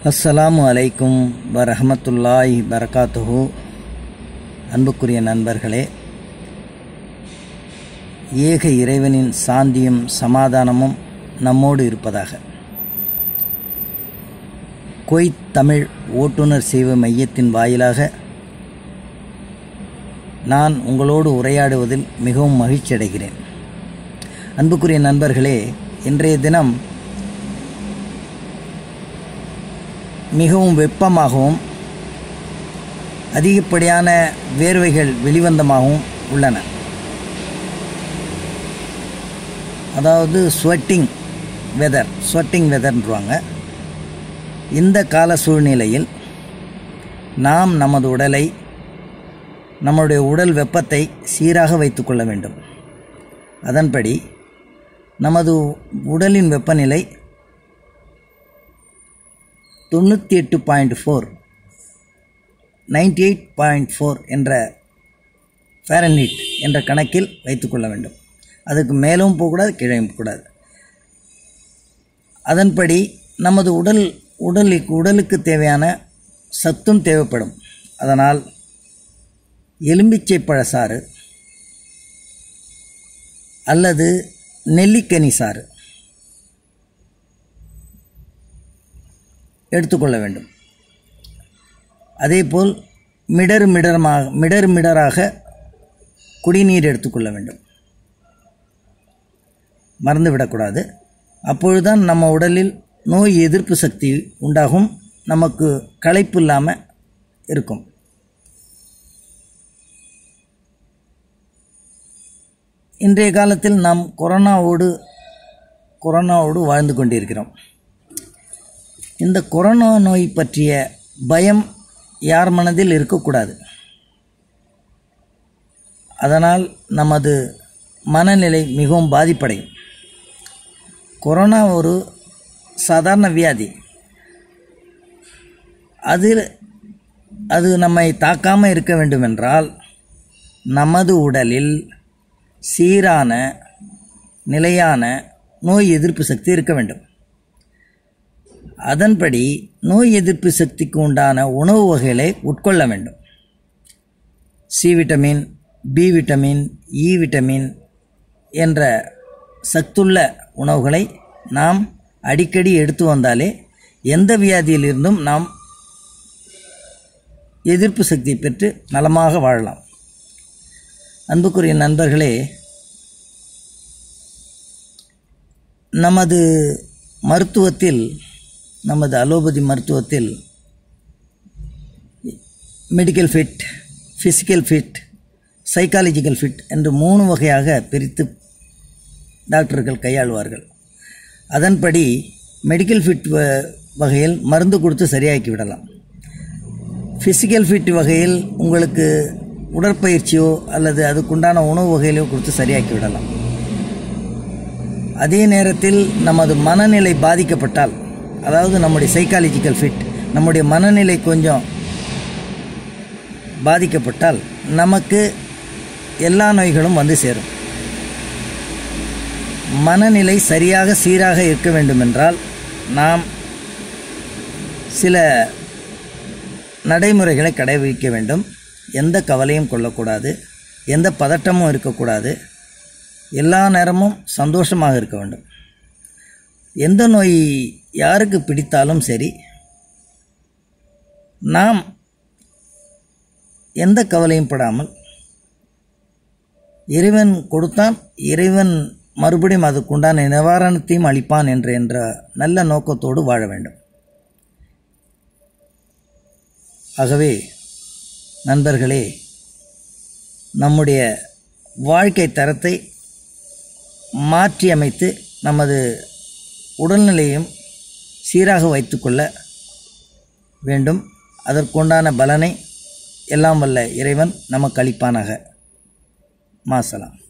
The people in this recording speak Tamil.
அஸ்ஸலாமு அலைக்கும் வரஹமத்துல்லாஹி பரகாத்துஹு அன்புக்குரிய நண்பர்களே ஏக இறைவனின் சாந்தியும் சமாதானமும் நம்மோடு இருப்பதாக கொய்த் தமிழ் ஓட்டுநர் சேவை மையத்தின் வாயிலாக நான் உங்களோடு உரையாடுவதில் மிகவும் மகிழ்ச்சி அடைகிறேன் அன்புக்குரிய நண்பர்களே இன்றைய தினம் மிகவும் வெப்பமாகவும் அதிகப்படியான வேர்வைகள் வெளிவந்தமாகவும் உள்ளன அதாவது ஸ்வெட்டிங் வெதர் ஸ்வெட்டிங் வெதர்ன்றாங்க இந்த கால சூழ்நிலையில் நாம் நமது உடலை நம்முடைய உடல் வெப்பத்தை சீராக வைத்துக்கொள்ள வேண்டும் அதன்படி நமது உடலின் வெப்பநிலை தொண்ணூற்றி எட்டு point four ninety eight point four என்ற ஃபேரன்ஹீட் என்ற கணக்கில் வைத்துக்கொள்ள வேண்டும் அதுக்கு மேலும் போகக்கூடாது கீழே போகக்கூடாது அதன்படி நமது உடல் உடலுக்கு உடலுக்கு தேவையான சத்தும் தேவைப்படும் அதனால் எலும்பிச்சை பழசாறு அல்லது நெல்லிக்கனி சாறு எடுத்துக்கொள்ள வேண்டும் அதேபோல் மிடர் மிடரமாக மிடர் மிடராக குடிநீர் எடுத்துக்கொள்ள வேண்டும் மறந்துவிடக்கூடாது அப்பொழுதுதான் நம்ம உடலில் நோய் எதிர்ப்பு சக்தி உண்டாகும் நமக்கு களைப்பு இல்லாமல் இருக்கும் இன்றைய காலத்தில் நாம் கொரோனாவோடு கொரோனாவோடு வாழ்ந்து கொண்டிருக்கிறோம் இந்த கொரோனா நோய் பற்றிய பயம் யார் மனதில் இருக்கக்கூடாது அதனால் நமது மனநிலை மிகவும் பாதிப்படையும் கொரோனா ஒரு சாதாரண வியாதி அதில் அது நம்மை தாக்காமல் இருக்க வேண்டுமென்றால் நமது உடலில் சீரான நிலையான நோய் எதிர்ப்பு சக்தி இருக்க வேண்டும் அதன்படி நோய் எதிர்ப்பு சக்திக்கு உண்டான உணவு வகைகளை உட்கொள்ள வேண்டும் C vitamin B vitamin E vitamin என்ற சத்துள்ள உணவுகளை நாம் அடிக்கடி எடுத்து வந்தாலே எந்த வியாதியிலிருந்தும் நாம் எதிர்ப்பு சக்தி பெற்று நலமாக வாழலாம் அன்புக்குரிய நண்பர்களே நமது மருத்துவத்தில் நமது அலோபதி மருத்துவத்தில் medical fit physical fit psychological fit என்று மூணு வகையாக பிரித்து டாக்டர்கள் கையாளுவார்கள் அதன்படி மெடிக்கல் ஃபிட் வகையில் மருந்து கொடுத்து சரியாக்கி விடலாம் ஃபிசிக்கல் ஃபிட் வகையில் உங்களுக்கு உடற்பயிற்சியோ அல்லது அதுக்குண்டான உணவு வகையிலோ கொடுத்து சரியாக்கி விடலாம் அதே நேரத்தில் நமது மனநிலை பாதிக்கப்பட்டால் அதாவது நம்முடைய சைக்காலஜிக்கல் ஃபிட் நம்முடைய மனநிலை கொஞ்சம் பாதிக்கப்பட்டால் நமக்கு எல்லா நோய்களும் வந்து சேரும் மனநிலை சரியாக சீராக இருக்க வேண்டுமென்றால் நாம் சில நடைமுறைகளை கடைபிடிக்க வேண்டும் எந்த கவலையும் கொள்ளக்கூடாது எந்த பதட்டமும் இருக்கக்கூடாது எல்லா நேரமும் சந்தோஷமாக இருக்க வேண்டும் எந்த நோய் யாருக்கு பிடித்தாலும் சரி நாம் எந்த கவலையும் படாமல் இறைவன் கொடுத்தான் இறைவன் மறுபடியும் அதுக்குண்டான நிவாரணத்தையும் அளிப்பான் என்ற என்ற நல்ல நோக்கத்தோடு வாழ வேண்டும் ஆகவே நண்பர்களே நம்முடைய வாழ்க்கை தரத்தை மாற்றி அமைத்து நமது உடல்நிலையும் சீராக வைத்துக்கொள்ள வேண்டும் அதற்குண்டான பலனை எல்லாம் வல்ல இறைவன் நமக்கு அளிப்பானாக மாசலாம்